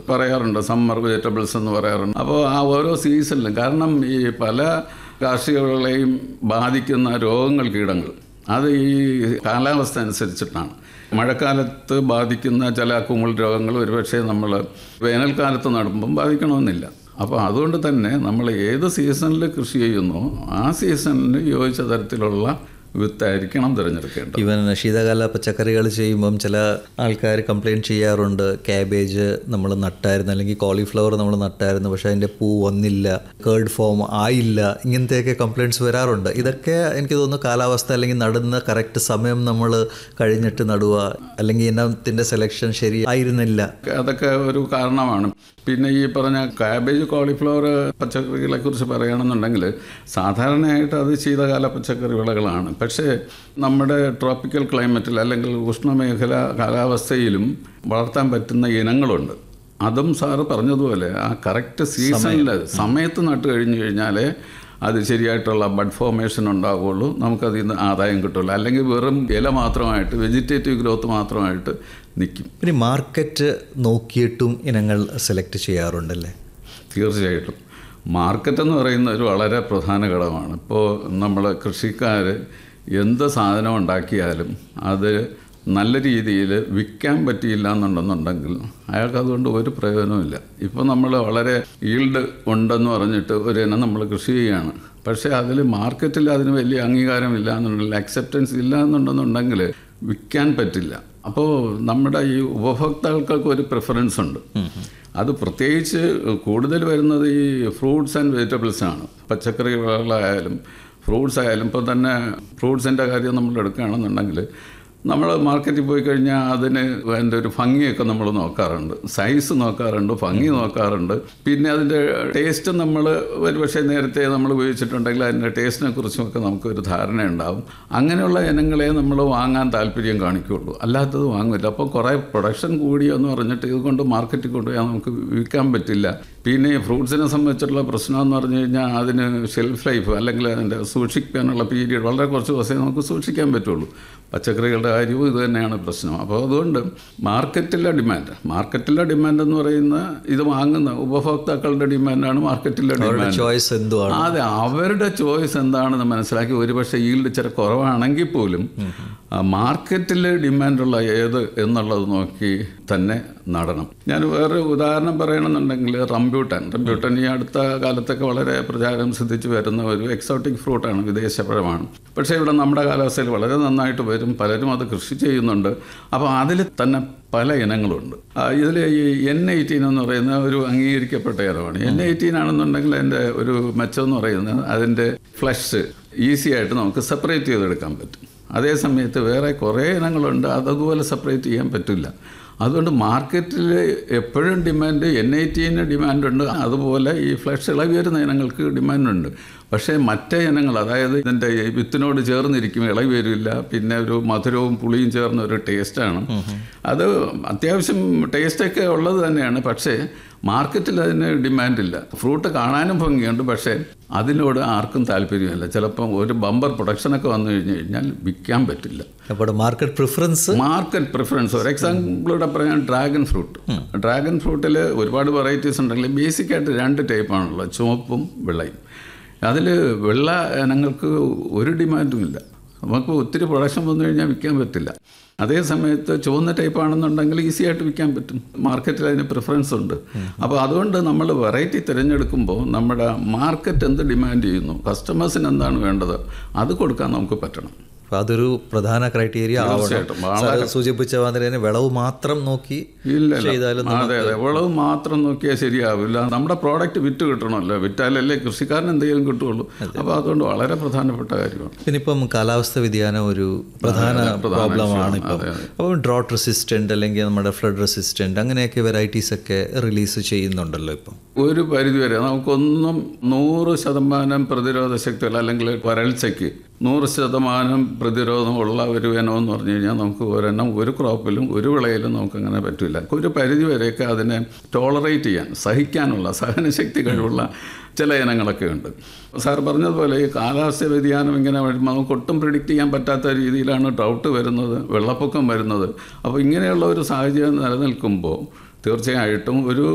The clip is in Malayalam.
പറയാറുണ്ട് സമ്മർ വെജിറ്റബിൾസ് എന്ന് പറയാറുണ്ട് അപ്പോൾ ആ ഓരോ സീസണിലും കാരണം ഈ പല കാർഷിക വിളകളെയും ബാധിക്കുന്ന രോഗങ്ങൾ കീടങ്ങൾ അത് ഈ കാലാവസ്ഥ അനുസരിച്ചിട്ടാണ് മഴക്കാലത്ത് ബാധിക്കുന്ന ചില കുമിൾ രോഗങ്ങൾ ഒരുപക്ഷെ നമ്മൾ വേനൽക്കാലത്ത് നടുമ്പം ബാധിക്കണമെന്നില്ല അപ്പോൾ അതുകൊണ്ട് തന്നെ നമ്മൾ ഏത് സീസണിൽ കൃഷി ചെയ്യുന്നോ ആ സീസണിന് യോജിച്ച തരത്തിലുള്ള വിത്തായിരിക്കണം തിരഞ്ഞെടുക്കേണ്ടത് ഈവൻ ശീതകാല പച്ചക്കറികൾ ചെയ്യുമ്പം ചില ആൾക്കാർ കംപ്ലയിൻറ്റ് ചെയ്യാറുണ്ട് ക്യാബേജ് നമ്മൾ നട്ടായിരുന്നു അല്ലെങ്കിൽ കോളിഫ്ലവർ നമ്മൾ നട്ടായിരുന്നു പക്ഷേ അതിൻ്റെ പൂ വന്നില്ല കേർഡ് ഫോം ആയില്ല ഇങ്ങനത്തെയൊക്കെ കംപ്ലയിൻറ്റ്സ് വരാറുണ്ട് ഇതൊക്കെ എനിക്ക് തോന്നുന്നു കാലാവസ്ഥ അല്ലെങ്കിൽ നടുന്ന കറക്റ്റ് സമയം നമ്മൾ കഴിഞ്ഞിട്ട് നടുക അല്ലെങ്കിൽ ഇനത്തിൻ്റെ സെലക്ഷൻ ശരി ആയിരുന്നില്ല അതൊക്കെ ഒരു കാരണമാണ് പിന്നെ ഈ പറഞ്ഞ കാബേജ് കോളിഫ്ലവർ പച്ചക്കറികളെ കുറിച്ച് പറയുകയാണെന്നുണ്ടെങ്കിൽ സാധാരണയായിട്ട് അത് ശീതകാല പച്ചക്കറി വിളകളാണ് പക്ഷേ നമ്മുടെ ട്രോപ്പിക്കൽ ക്ലൈമറ്റിൽ അല്ലെങ്കിൽ ഉഷ്ണമേഖല കാലാവസ്ഥയിലും വളർത്താൻ പറ്റുന്ന ഇനങ്ങളുണ്ട് അതും സാറ് പറഞ്ഞതുപോലെ ആ കറക്റ്റ് സീസണിൽ സമയത്ത് നട്ട് കഴിഞ്ഞു കഴിഞ്ഞാലേ അത് ശരിയായിട്ടുള്ള ബഡ് ഫോർമേഷൻ ഉണ്ടാവുകയുള്ളൂ നമുക്കതിൽ നിന്ന് ആദായം കിട്ടുള്ളൂ അല്ലെങ്കിൽ വെറും ഇല മാത്രമായിട്ട് വെജിറ്റേറ്റീവ് ഗ്രോത്ത് മാത്രമായിട്ട് നിൽക്കും പിന്നെ മാർക്കറ്റ് നോക്കിയിട്ടും ഇനങ്ങൾ സെലക്ട് ചെയ്യാറുണ്ടല്ലേ തീർച്ചയായിട്ടും മാർക്കറ്റ് എന്ന് പറയുന്ന ഒരു വളരെ പ്രധാന ഘടകമാണ് ഇപ്പോൾ നമ്മൾ കൃഷിക്കാർ എന്ത് സാധനം ഉണ്ടാക്കിയാലും അത് നല്ല രീതിയിൽ വിൽക്കാൻ പറ്റിയില്ല എന്നുണ്ടെന്നുണ്ടെങ്കിൽ അയാൾക്ക് അതുകൊണ്ട് ഒരു പ്രയോജനവുമില്ല ഇപ്പോൾ നമ്മൾ വളരെ ഈൽഡ് ഉണ്ടെന്ന് പറഞ്ഞിട്ട് ഒരു ഇനം നമ്മൾ കൃഷി ചെയ്യുകയാണ് പക്ഷേ അതിൽ മാർക്കറ്റിൽ അതിന് വലിയ അംഗീകാരമില്ല എന്നുണ്ടെങ്കിൽ അക്സെപ്റ്റൻസ് ഇല്ല എന്നുണ്ടെന്നുണ്ടെങ്കിൽ വിൽക്കാൻ പറ്റില്ല അപ്പോൾ നമ്മുടെ ഈ ഉപഭോക്താക്കൾക്ക് ഒരു പ്രിഫറൻസ് ഉണ്ട് അത് പ്രത്യേകിച്ച് കൂടുതൽ വരുന്നത് ഈ ഫ്രൂട്ട്സ് ആൻഡ് വെജിറ്റബിൾസ് ആണ് പച്ചക്കറികളായാലും ഫ്രൂട്ട്സ് ആയാലും ഇപ്പോൾ തന്നെ ഫ്രൂട്ട്സിൻ്റെ കാര്യം നമ്മൾ എടുക്കുകയാണെന്നുണ്ടെങ്കിൽ നമ്മൾ മാർക്കറ്റിൽ പോയി കഴിഞ്ഞാൽ അതിന് അതിൻ്റെ ഒരു ഭംഗിയൊക്കെ നമ്മൾ നോക്കാറുണ്ട് സൈസ് നോക്കാറുണ്ട് ഭംഗി നോക്കാറുണ്ട് പിന്നെ അതിൻ്റെ ടേസ്റ്റ് നമ്മൾ ഒരുപക്ഷെ നേരത്തെ നമ്മൾ ഉപയോഗിച്ചിട്ടുണ്ടെങ്കിൽ അതിൻ്റെ ടേസ്റ്റിനെ കുറിച്ചുമൊക്കെ നമുക്കൊരു ധാരണയുണ്ടാവും അങ്ങനെയുള്ള ഇനങ്ങളെ നമ്മൾ വാങ്ങാൻ താല്പര്യം കാണിക്കുകയുള്ളൂ അല്ലാത്തത് വാങ്ങില്ല അപ്പോൾ കുറേ പ്രൊഡക്ഷൻ കൂടിയെന്ന് പറഞ്ഞിട്ട് ഇതുകൊണ്ട് മാർക്കറ്റിൽ കൊണ്ടുപോയാൽ നമുക്ക് വിൽക്കാൻ പറ്റില്ല പിന്നെ ഈ ഫ്രൂട്ട്സിനെ സംബന്ധിച്ചിട്ടുള്ള പ്രശ്നം എന്ന് പറഞ്ഞു കഴിഞ്ഞാൽ അതിന് ഷെൽഫ് ലൈഫ് അല്ലെങ്കിൽ അതിൻ്റെ സൂക്ഷിക്കാനുള്ള പീരീഡ് വളരെ കുറച്ച് ദിവസമേ നമുക്ക് സൂക്ഷിക്കാൻ പറ്റുള്ളൂ പച്ചക്കറികളുടെ കാര്യവും ഇത് തന്നെയാണ് പ്രശ്നം അപ്പോൾ അതുകൊണ്ട് മാർക്കറ്റിലെ ഡിമാൻഡ് മാർക്കറ്റിലെ ഡിമാൻഡ് എന്ന് പറയുന്ന ഇത് വാങ്ങുന്ന ഉപഭോക്താക്കളുടെ ഡിമാൻഡാണ് മാർക്കറ്റിലെ ഡിമാൻഡ് ചോയ്സ് എന്തുവാണ് അതെ അവരുടെ ചോയ്സ് എന്താണെന്ന് മനസ്സിലാക്കി ഒരുപക്ഷെ ഈൽഡ് ഇച്ചിരി കുറവാണെങ്കിൽ പോലും മാർക്കറ്റിൽ ഡിമാൻഡുള്ള ഏത് എന്നുള്ളത് നോക്കി തന്നെ നടണം ഞാൻ വേറെ ഉദാഹരണം പറയണമെന്നുണ്ടെങ്കിൽ റംബ്യൂട്ടൻ റംബ്യൂട്ടൻ ഈ അടുത്ത കാലത്തൊക്കെ വളരെ പ്രചാരം സിദ്ധിച്ചു വരുന്ന ഒരു എക്സോട്ടിക് ഫ്രൂട്ടാണ് വിദേശപഴമാണ് പക്ഷേ ഇവിടെ നമ്മുടെ കാലാവസ്ഥയിൽ വളരെ നന്നായിട്ട് വരും പലരും അത് കൃഷി ചെയ്യുന്നുണ്ട് അപ്പോൾ അതിൽ തന്നെ പല ഇനങ്ങളുണ്ട് ഇതിൽ ഈ എൻ എയ്റ്റീൻ എന്ന് പറയുന്ന ഒരു അംഗീകരിക്കപ്പെട്ട ഇനമാണ് എൻ എയ്റ്റീൻ ആണെന്നുണ്ടെങ്കിൽ അതിൻ്റെ ഒരു മെച്ചം എന്ന് പറയുന്നത് അതിൻ്റെ ഫ്ലഷ് ഈസി ആയിട്ട് നമുക്ക് സെപ്പറേറ്റ് ചെയ്തെടുക്കാൻ പറ്റും അതേ സമയത്ത് വേറെ കുറേ ഇനങ്ങളുണ്ട് അതുപോലെ സെപ്പറേറ്റ് ചെയ്യാൻ പറ്റില്ല അതുകൊണ്ട് മാർക്കറ്റിൽ എപ്പോഴും ഡിമാൻഡ് എൻ ഐ ടിന് ഡിമാൻഡുണ്ട് അതുപോലെ ഈ ഫ്ലഷ് ഇളകി വരുന്ന ഇനങ്ങൾക്ക് ഡിമാൻഡുണ്ട് പക്ഷേ മറ്റേ ഇനങ്ങൾ അതായത് ഇതിൻ്റെ ഈ വിത്തിനോട് ചേർന്നിരിക്കും ഇളകി വരില്ല പിന്നെ ഒരു മധുരവും പുളിയും ചേർന്ന ഒരു ടേസ്റ്റാണ് അത് അത്യാവശ്യം ടേസ്റ്റൊക്കെ ഉള്ളത് തന്നെയാണ് പക്ഷേ മാർക്കറ്റിൽ അതിന് ഡിമാൻഡില്ല ഫ്രൂട്ട് കാണാനും ഭംഗിയുണ്ട് പക്ഷേ അതിനോട് ആർക്കും താല്പര്യമില്ല ചിലപ്പം ഒരു ബമ്പർ പ്രൊഡക്ഷനൊക്കെ വന്നു കഴിഞ്ഞ് കഴിഞ്ഞാൽ വിൽക്കാൻ പറ്റില്ല അപ്പോൾ മാർക്കറ്റ് പ്രിഫറൻസ് മാർക്കറ്റ് പ്രിഫറൻസ് ഒരു എക്സാമ്പിളൂടെ പറയാൻ ഡ്രാഗൺ ഫ്രൂട്ട് ഡ്രാഗൺ ഫ്രൂട്ടിൽ ഒരുപാട് വെറൈറ്റീസ് ഉണ്ടെങ്കിൽ ബേസിക് ആയിട്ട് രണ്ട് ടൈപ്പാണുള്ളത് ചുവപ്പും വെള്ളയും അതിൽ വെള്ള ഇനങ്ങൾക്ക് ഒരു ഡിമാൻഡും ഇല്ല നമുക്ക് ഒത്തിരി പ്രൊഡക്ഷൻ വന്നു കഴിഞ്ഞാൽ വിൽക്കാൻ പറ്റില്ല അതേ സമയത്ത് ചുവന്ന ടൈപ്പ് ആണെന്നുണ്ടെങ്കിൽ ഈസി ആയിട്ട് വിൽക്കാൻ പറ്റും മാർക്കറ്റിൽ അതിന് പ്രിഫറൻസ് ഉണ്ട് അപ്പോൾ അതുകൊണ്ട് നമ്മൾ വെറൈറ്റി തിരഞ്ഞെടുക്കുമ്പോൾ നമ്മുടെ മാർക്കറ്റ് എന്ത് ഡിമാൻഡ് ചെയ്യുന്നു കസ്റ്റമേഴ്സിന് എന്താണ് വേണ്ടത് അത് കൊടുക്കാൻ നമുക്ക് പറ്റണം അപ്പോൾ അതൊരു പ്രധാന ക്രൈറ്റീരിയ ആവണം തീർച്ചയായിട്ടും. സാറ് സൂചിപ്പിച്ച മാതിരി തന്നെ വിളവ് മാത്രം നോക്കി ഇല്ല ചെയ്താലും അതെ അതെ വിളവ് മാത്രം നോക്കിയാൽ ശരിയാവില്ല നമ്മുടെ പ്രോഡക്റ്റ് വിറ്റ് കിട്ടണമല്ലോ വിറ്റാലല്ലേ കൃഷിക്കാരന് എന്തെങ്കിലും കിട്ടുള്ളൂ അപ്പോൾ അതുകൊണ്ട് വളരെ പ്രധാനപ്പെട്ട കാര്യമാണ് പിന്നെ ഇപ്പം കാലാവസ്ഥ വ്യതിയാനം ഒരു പ്രധാന പ്രോബ്ലമാണ് ഇപ്പം അപ്പം ഡ്രോട്ട് റെസിസ്റ്റൻ്റ് അല്ലെങ്കിൽ നമ്മുടെ ഫ്ലഡ് റെസിസ്റ്റൻ്റ് അങ്ങനെയൊക്കെ വെറൈറ്റീസ് ഒക്കെ റിലീസ് ചെയ്യുന്നുണ്ടല്ലോ ഇപ്പം ഒരു പരിധിവരെ നമുക്കൊന്നും നൂറ് ശതമാനം പ്രതിരോധ ശക്തിയുള്ള അല്ലെങ്കിൽ വരൾച്ചയ്ക്ക് നൂറ് ശതമാനം പ്രതിരോധമുള്ള ഒരു ഇനമെന്ന് പറഞ്ഞു കഴിഞ്ഞാൽ നമുക്ക് ഒരെണ്ണം ഒരു ക്രോപ്പിലും ഒരു വിളയിലും നമുക്കങ്ങനെ പറ്റില്ല ഒരു പരിധി വരെയൊക്കെ അതിനെ ടോളറേറ്റ് ചെയ്യാൻ സഹിക്കാനുള്ള സഹനശക്തി കഴിവുള്ള ചില ഇനങ്ങളൊക്കെ ഉണ്ട് സാർ പറഞ്ഞതുപോലെ ഈ കാലാവസ്ഥ വ്യതിയാനം ഇങ്ങനെ വരുമ്പോൾ നമുക്ക് ഒട്ടും പ്രിഡിക്റ്റ് ചെയ്യാൻ പറ്റാത്ത രീതിയിലാണ് ഡൗട്ട് വരുന്നത് വെള്ളപ്പൊക്കം വരുന്നത് അപ്പോൾ ഇങ്ങനെയുള്ള ഒരു സാഹചര്യം നിലനിൽക്കുമ്പോൾ തീർച്ചയായിട്ടും ഒരു